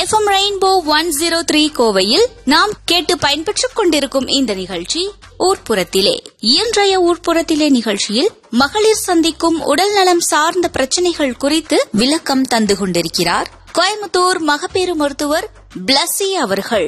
FM rainbow one zero three கோவையில் நாம் கேட்டு பயன்பெற்றுக் கொண்டிருக்கும் இந்த நிகழ்ச்சி ஊர்ப்புறத்திலே இன்றைய ஊர்ப்புறத்திலே நிகழ்ச்சியில் மகளிர் சந்திக்கும் உடல்நலம் சார்ந்த பிரச்சனைகள் குறித்து விளக்கம் தந்து கொண்டிருக்கிறார் கோயம்புத்தூர் மகப்பேறு மருத்துவர் பிளஸி அவர்கள்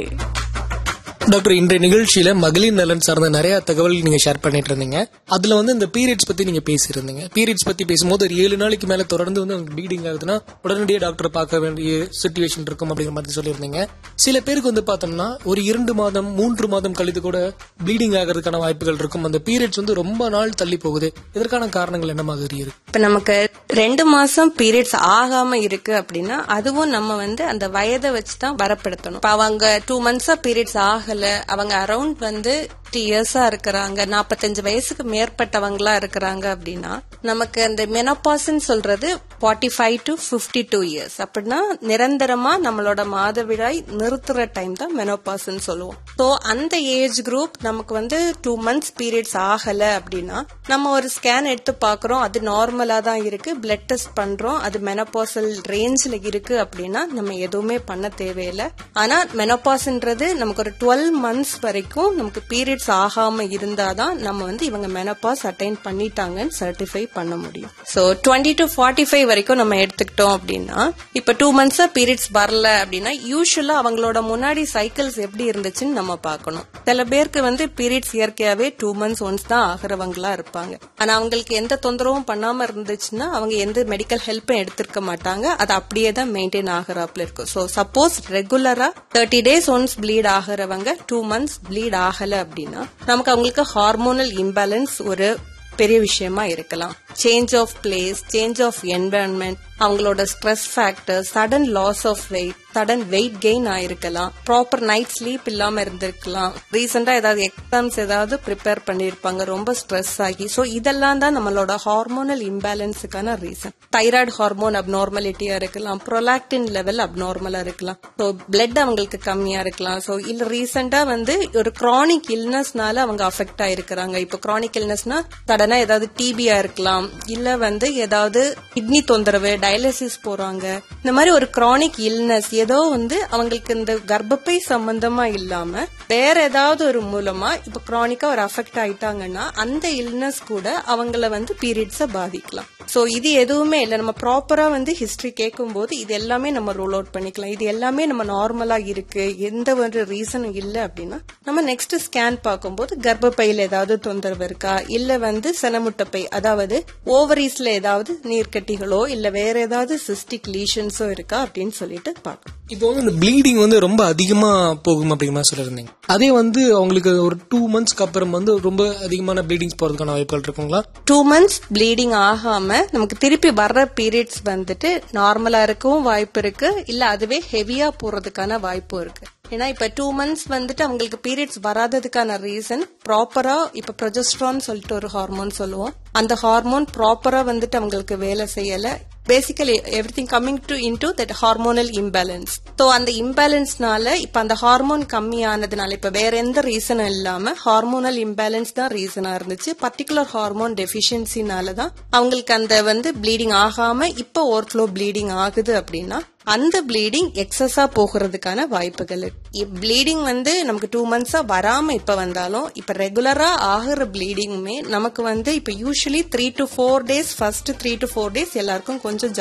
டாக்டர் இன்றைய நிகழ்ச்சியில மகளிர் நலன் சார்ந்த நிறைய தகவல் நீங்க ஷேர் பண்ணிட்டு இருந்தீங்க அதுல வந்து இந்த பீரியட்ஸ் பத்தி நீங்க பேசியிருந்தீங்க பீரியட்ஸ் பத்தி பேசும்போது ஒரு ஏழு நாளைக்கு மேல தொடர்ந்து வந்து உங்களுக்கு ப்ளீடிங் ஆகுதுன்னா உடனடியாக டாக்டர் பார்க்க வேண்டிய சுச்சுவேஷன் இருக்கும் அப்படிங்கிற மாதிரி சொல்லியிருந்தீங்க சில பேருக்கு வந்து பார்த்தோம்னா ஒரு இரண்டு மாதம் மூன்று மாதம் கழித்து கூட ப்ளீடிங் ஆகிறதுக்கான வாய்ப்புகள் இருக்கும் அந்த பீரியட்ஸ் வந்து ரொம்ப நாள் தள்ளி போகுது இதற்கான காரணங்கள் என்ன மாதிரி இருக்கு இப்ப நமக்கு ரெண்டு மாசம் பீரியட்ஸ் ஆகாம இருக்கு அப்படின்னா அதுவும் நம்ம வந்து அந்த வயதை வச்சு தான் வரப்படுத்தணும் இப்ப அவங்க டூ மந்த்ஸா பீரியட்ஸ் ஆகல அவங்க அரௌண்ட் வந்து இயர்ஸா இருக்கிறாங்க நாற்பத்தஞ்சு வயசுக்கு மேற்பட்டவங்களா இருக்கிறாங்க அப்படின்னா நமக்கு அந்த மெனப்பாஸ்ன்னு சொல்றது forty five to fifty two years அப்படின்னா நிரந்தரமா நம்மளோட மாதவிடாய் நிறுத்துற டைம் தான் மெனோபாஸ்ன்னு சொல்லுவோம் ஸோ அந்த ஏஜ் குரூப் நமக்கு வந்து டூ மந்த்ஸ் பீரியட்ஸ் ஆகல அப்படின்னா நம்ம ஒரு ஸ்கேன் எடுத்து பாக்குறோம் அது நார்மலா தான் இருக்கு பிளட் டெஸ்ட் பண்றோம் அது மெனப்பாசல் ரேஞ்ச்ல இருக்கு அப்படின்னா நம்ம எதுவுமே பண்ண தேவையில்லை ஆனா மெனப்பாஸ்ன்றது நமக்கு ஒரு டுவெல் மந்த்ஸ் வரைக்கும் நமக்கு பீரியட்ஸ் ஆகாம இருந்தாதான் நம்ம வந்து இவங்க மெனப்பாஸ் அட்டைன் பண்ணிட்டாங்கன்னு சர்டிஃபை பண்ண முடியும் so twenty to forty five வரைக்கும் நம்ம எடுத்துக்கிட்டோம் அப்படின்னா இப்ப டூ மந்த்ஸா பீரியட்ஸ் வரல அப்படின்னா யூஸ்வலா அவங்களோட முன்னாடி சைக்கிள்ஸ் எப்படி இருந்துச்சுன்னு நம்ம பார்க்கணும் சில பேருக்கு வந்து பீரியட்ஸ் இயற்கையாவே டூ மந்த்ஸ் ஒன்ஸ் தான் ஆகிறவங்களா இருப்பாங்க ஆனா அவங்களுக்கு எந்த தொந்தரவும் பண்ணாம இருந்துச்சுன்னா அவங்க எந்த மெடிக்கல் ஹெல்ப்பும் எடுத்திருக்க மாட்டாங்க அது அப்படியே தான் மெயின்டைன் ஆகிறாப்ல இருக்கும் ஸோ சப்போஸ் ரெகுலரா தேர்ட்டி டேஸ் ஒன்ஸ் ப்ளீட் ஆகிறவங்க டூ மந்த்ஸ் ப்ளீட் ஆகல அப்படின்னா நமக்கு அவங்களுக்கு ஹார்மோனல் இம்பேலன்ஸ் ஒரு பெரிய விஷயமா இருக்கலாம் change of place change of environment அவங்களோட stress factor sudden loss of weight sudden weight gain ஆயிருக்கலாம் ப்ராப்பர் நைட் ஸ்லீப் இல்லாம இருந்திருக்கலாம் ரீசெண்டா ஏதாவது எக்ஸாம்ஸ் ஏதாவது ப்ரிப்பேர் பண்ணிருப்பாங்க ரொம்ப ஸ்ட்ரெஸ் ஆகி ஸோ இதெல்லாம் தான் நம்மளோட ஹார்மோனல் இம்பேலன்ஸுக்கான ரீசன் தைராய்டு ஹார்மோன் அப்நார்மலிட்டியா இருக்கலாம் ப்ரொலாக்டின் லெவல் அப்நார்மலா இருக்கலாம் ஸோ பிளட் அவங்களுக்கு கம்மியா இருக்கலாம் ஸோ இல்ல ரீசெண்டா வந்து ஒரு கிரானிக் இல்னஸ்னால அவங்க அஃபெக்ட் ஆயிருக்கிறாங்க இப்போ கிரானிக் இல்னஸ்னா சடனா ஏதாவது டிபியா இருக்கலாம் இல்ல வந்து ஏதாவது கிட்னி தொந்தரவு டயாலிசிஸ் போறாங்க இந்த மாதிரி ஒரு கிரானிக் இல்னஸ் ஏதோ வந்து அவங்களுக்கு இந்த கர்ப்பப்பை சம்பந்தமா இல்லாம வேற ஏதாவது ஒரு மூலமா இப்ப கிரானிக்கா ஒரு அஃபெக்ட் ஆயிட்டாங்கன்னா அந்த இல்னஸ் கூட அவங்கள வந்து பீரியட்ஸ பாதிக்கலாம் சோ இது எதுவுமே இல்ல நம்ம ப்ராப்பரா வந்து ஹிஸ்டரி கேட்கும் போது இது எல்லாமே நம்ம ரோல் அவுட் பண்ணிக்கலாம் இது எல்லாமே நம்ம நார்மலா இருக்கு எந்த ஒரு ரீசனும் இல்ல அப்படின்னா நம்ம நெக்ஸ்ட் ஸ்கேன் பார்க்கும்போது கர்ப்பப்பையில ஏதாவது தொந்தரவு இருக்கா இல்ல வந்து செனமுட்டப்பை அதாவது ஓவரீஸ்ல ஏதாவது நீர்க்கட்டிகளோ இல்ல வேற ஏதாவது சிஸ்டிக் லீஷன்ஸோ இருக்கா அப்படின்னு சொல்லிட்டு பார்க்கணும் இப்போ வந்து இந்த ப்ளீடிங் வந்து ரொம்ப அதிகமா போகும் அப்படிங்கிற மாதிரி சொல்லியிருந்தீங்க அதே வந்து அவங்களுக்கு ஒரு டூ மந்த்ஸ்க்கு அப்புறம் வந்து ரொம்ப அதிகமான ப்ளீடிங்ஸ் போறதுக்கான வாய்ப்புகள் இருக்குங்களா டூ மந்த்ஸ் ப்ளீடிங் ஆகாம நமக்கு திருப்பி வர்ற பீரியட்ஸ் வந்துட்டு நார்மலா இருக்கவும் வாய்ப்பு இருக்கு இல்ல அதுவே ஹெவியா போறதுக்கான வாய்ப்பும் இருக்கு ஏன்னா இப்ப டூ மந்த்ஸ் வந்துட்டு அவங்களுக்கு பீரியட்ஸ் வராததுக்கான ரீசன் ப்ராப்பரா இப்ப ப்ரொஜெஸ்ட்ரான் சொல்லிட்டு ஒரு ஹார்மோன் சொல்லுவோம் அந்த ஹார்மோன் ப்ராப்பரா வந்துட்டு அவங்களுக்கு வேலை செய்யல basically everything coming to into that hormonal imbalance so அந்த இம்பேலன்ஸ்னால இப்ப அந்த ஹார்மோன் கம்மியானதுனால இப்ப வேற எந்த ரீசனும் இல்லாம ஹார்மோனல் இம்பேலன்ஸ் தான் ரீசனா இருந்துச்சு பர்டிகுலர் ஹார்மோன் டெபிஷியன்சினால தான் அவங்களுக்கு அந்த வந்து ப்ளீடிங் ஆகாம இப்ப ஓவர்ஃப்ளோ ப்ளீடிங் ஆகுது அப்படின்னா அந்த ப்ளீடிங் எக்ஸஸா போகிறதுக்கான வாய்ப்புகள் ப்ளீடிங் வந்து நமக்கு டூ மந்த்ஸா வராம இப்ப வந்தாலும் இப்ப ரெகுலரா ஆகிற ப்ளீடிங்குமே நமக்கு வந்து இப்ப usually three to four days first three to four days எல்லாருக்கும் கொஞ்சம்